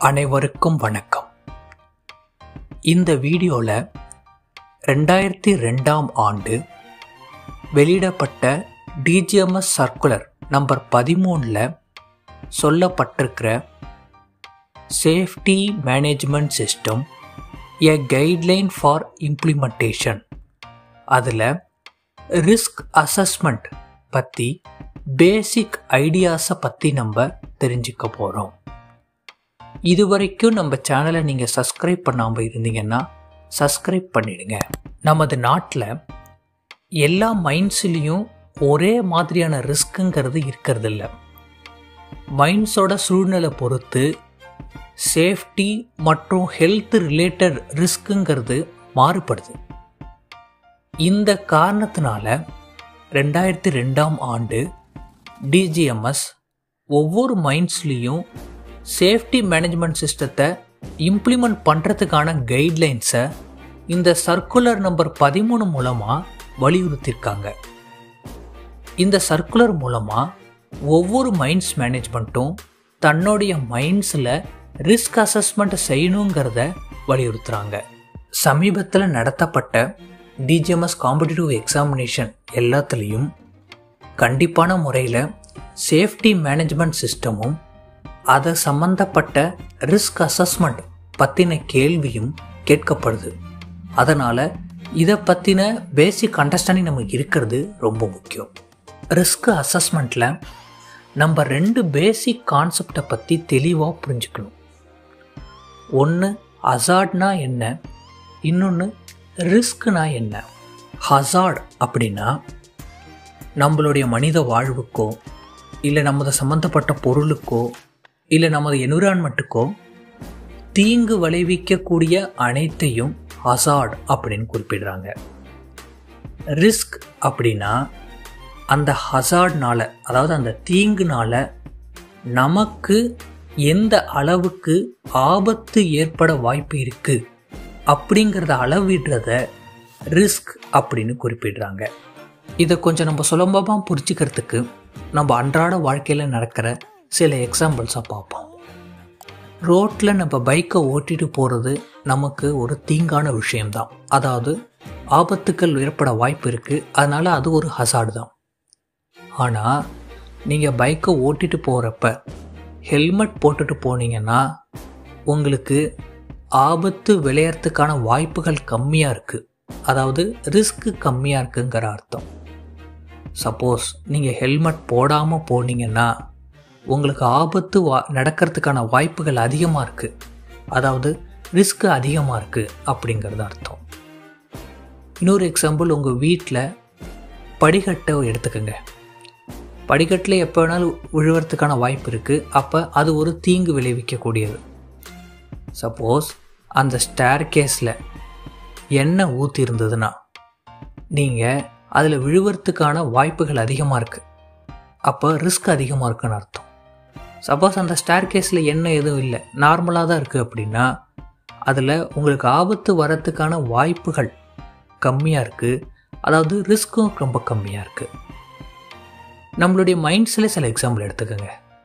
அனைவருக்கும் வணக்கம் இந்த வீடியோவில் ரெண்டாயிரத்தி ரெண்டாம் ஆண்டு வெளியிடப்பட்ட டிஜிஎம்எஸ் சர்க்குலர் நம்பர் பதிமூணில் சொல்லப்பட்டிருக்கிற safety management system a guideline for implementation அதில் ரிஸ்க் அசஸ்மெண்ட் பற்றி பேசிக் ஐடியாஸை பற்றி நம்ம தெரிஞ்சுக்க போகிறோம் இது வரைக்கும் நம்ம சேனலை நீங்கள் சப்ஸ்கிரைப் பண்ணாமல் இருந்தீங்கன்னா சப்ஸ்கிரைப் பண்ணிடுங்க நமது நாட்டில் எல்லா மைண்ட்ஸ்லேயும் ஒரே மாதிரியான ரிஸ்க்குங்கிறது இருக்கிறது இல்லை மைண்ட்ஸோட சூழ்நிலை பொறுத்து சேஃப்டி மற்றும் ஹெல்த் ரிலேட்டட் ரிஸ்க்குங்கிறது மாறுபடுது இந்த காரணத்தினால ரெண்டாயிரத்தி ரெண்டாம் ஆண்டு டிஜிஎம்எஸ் ஒவ்வொரு மைண்ட்ஸ்லேயும் சேஃப்டி மேனேஜ்மெண்ட் சிஸ்டத்தை இம்ப்ளிமெண்ட் பண்ணுறதுக்கான கைட்லைன்ஸை இந்த சர்க்குலர் நம்பர் பதிமூணு மூலமாக வலியுறுத்தியிருக்காங்க இந்த சர்க்குலர் மூலமாக ஒவ்வொரு மைண்ட்ஸ் மேனேஜ்மெண்ட்டும் தன்னுடைய மைண்ட்ஸில் ரிஸ்க் அசஸ்மெண்ட் செய்யணுங்கிறத வலியுறுத்துகிறாங்க சமீபத்தில் நடத்தப்பட்ட டிஜிஎம்எஸ் காம்படிட்டிவ் எக்ஸாமினேஷன் எல்லாத்துலேயும் கண்டிப்பான முறையில் சேஃப்டி மேனேஜ்மெண்ட் சிஸ்டமும் அதை சம்மந்தப்பட்ட ரிஸ்க் அசஸ்மெண்ட் பற்றின கேள்வியும் கேட்கப்படுது அதனால் இதை பற்றின பேசிக் அண்டர்ஸ்டாண்டிங் நமக்கு இருக்கிறது ரொம்ப முக்கியம் ரிஸ்க் அசஸ்மெண்ட்டில் நம்ம ரெண்டு பேசிக் கான்செப்டை பற்றி தெளிவாக புரிஞ்சுக்கணும் ஒன்று அசாட்னா என்ன இன்னொன்று ரிஸ்க்னா என்ன ஹசார்ட் அப்படின்னா நம்மளுடைய மனித வாழ்வுக்கோ இல்லை நமது சம்மந்தப்பட்ட பொருளுக்கோ இல்லை நமது என்விரான்மெண்ட்டுக்கோ தீங்கு விளைவிக்கக்கூடிய அனைத்தையும் ஹசார்ட் அப்படின்னு குறிப்பிடுறாங்க ரிஸ்க் அப்படின்னா அந்த ஹசார்ட்னால அதாவது அந்த தீங்குனால நமக்கு எந்த அளவுக்கு ஆபத்து ஏற்பட வாய்ப்பு இருக்கு அப்படிங்கிறத அளவிடுறத ரிஸ்க் அப்படின்னு குறிப்பிடுறாங்க இதை கொஞ்சம் நம்ம சுலபமாக புரிஞ்சுக்கிறதுக்கு நம்ம அன்றாட வாழ்க்கையில் நடக்கிற சில எக்ஸாம்பிள்ஸாக பார்ப்போம் ரோட்டில் நம்ம பைக்கை ஓட்டிட்டு போகிறது நமக்கு ஒரு தீங்கான விஷயம்தான் அதாவது ஆபத்துக்கள் ஏற்பட வாய்ப்பு இருக்குது அதனால் அது ஒரு ஹசார்டு தான் ஆனால் நீங்கள் பைக்கை ஓட்டிட்டு போகிறப்ப ஹெல்மெட் போட்டுட்டு போனீங்கன்னா உங்களுக்கு ஆபத்து விளையறதுக்கான வாய்ப்புகள் கம்மியாக இருக்குது அதாவது ரிஸ்க்கு கம்மியாக இருக்குங்கிற அர்த்தம் சப்போஸ் நீங்கள் ஹெல்மெட் போடாமல் போனீங்கன்னா உங்களுக்கு ஆபத்து வா நடக்கிறதுக்கான வாய்ப்புகள் அதிகமாக இருக்குது அதாவது ரிஸ்க்கு அதிகமாக இருக்குது அப்படிங்கிறது அர்த்தம் இன்னொரு எக்ஸாம்பிள் உங்கள் வீட்டில் படிக்கட்டை எடுத்துக்கோங்க படிக்கட்டில் எப்போ வேணாலும் விழுவறதுக்கான வாய்ப்பு இருக்குது அப்போ அது ஒரு தீங்கு விளைவிக்கக்கூடியது சப்போஸ் அந்த ஸ்டேர் கேஸில் எண்ணெய் ஊற்றி இருந்ததுன்னா நீங்கள் அதில் விழுவறதுக்கான வாய்ப்புகள் அதிகமாக இருக்குது அப்போ ரிஸ்க் அதிகமாக இருக்குன்னு அர்த்தம் சப்போஸ் அந்த ஸ்டேர் கேஸில் எண்ணெய் எதுவும் இல்லை நார்மலாக தான் இருக்குது அப்படின்னா அதில் உங்களுக்கு ஆபத்து வரத்துக்கான வாய்ப்புகள் கம்மியாக இருக்குது அதாவது ரிஸ்க்கும் ரொம்ப கம்மியாக இருக்குது நம்மளுடைய மைண்ட்ஸில் சில எக்ஸாம்பிள் எடுத்துக்கோங்க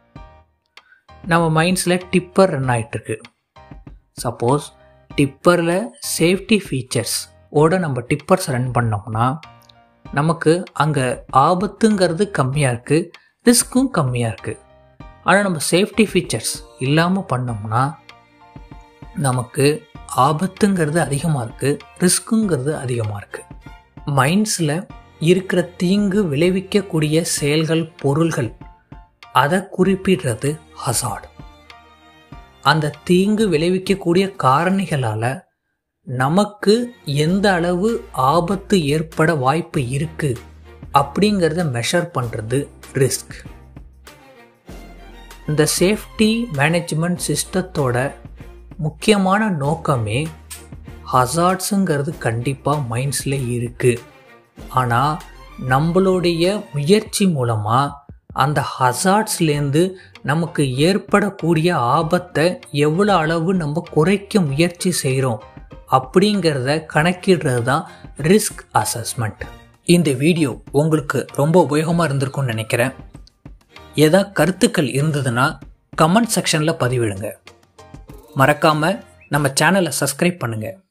நம்ம மைண்ட்ஸில் டிப்பர் ரன் ஆகிட்டுருக்கு சப்போஸ் டிப்பரில் சேஃப்டி ஃபீச்சர்ஸ் ஓட நம்ம டிப்பர்ஸ் ரன் பண்ணோம்னா நமக்கு அங்கே ஆபத்துங்கிறது கம்மியாக இருக்குது ரிஸ்க்கும் கம்மியாக இருக்குது ஆனால் நம்ம சேஃப்டி ஃபீச்சர்ஸ் இல்லாமல் பண்ணோம்னா நமக்கு ஆபத்துங்கிறது அதிகமாக இருக்குது ரிஸ்க்குங்கிறது அதிகமாக இருக்குது மைண்ட்ஸில் இருக்கிற தீங்கு விளைவிக்கக்கூடிய செயல்கள் பொருள்கள் அதை குறிப்பிடுறது ஹசார்டு அந்த தீங்கு விளைவிக்கக்கூடிய காரணிகளால் நமக்கு எந்த அளவு ஆபத்து ஏற்பட வாய்ப்பு இருக்கு அப்படிங்கிறத மெஷர் பண்ணுறது ரிஸ்க் இந்த சேஃப்டி மேனேஜ்மெண்ட் சிஸ்டத்தோட முக்கியமான நோக்கமே ஹசார்ட்ஸுங்கிறது கண்டிப்பாக மைண்ட்ஸில் இருக்குது ஆனால் நம்மளுடைய முயற்சி மூலமாக அந்த ஹசார்ட்ஸ்லேருந்து நமக்கு ஏற்படக்கூடிய ஆபத்தை எவ்வளோ அளவு நம்ம குறைக்க முயற்சி செய்கிறோம் அப்படிங்கிறத கணக்கிடுறது தான் ரிஸ்க் அசஸ்மெண்ட் இந்த வீடியோ உங்களுக்கு ரொம்ப உபயோகமாக இருந்திருக்கும்னு நினைக்கிறேன் ஏதா கருத்துக்கள் இருந்ததுன்னா கமெண்ட் செக்ஷனில் பதிவிடுங்க மறக்காமல் நம்ம சேனலை சப்ஸ்கிரைப் பண்ணுங்கள்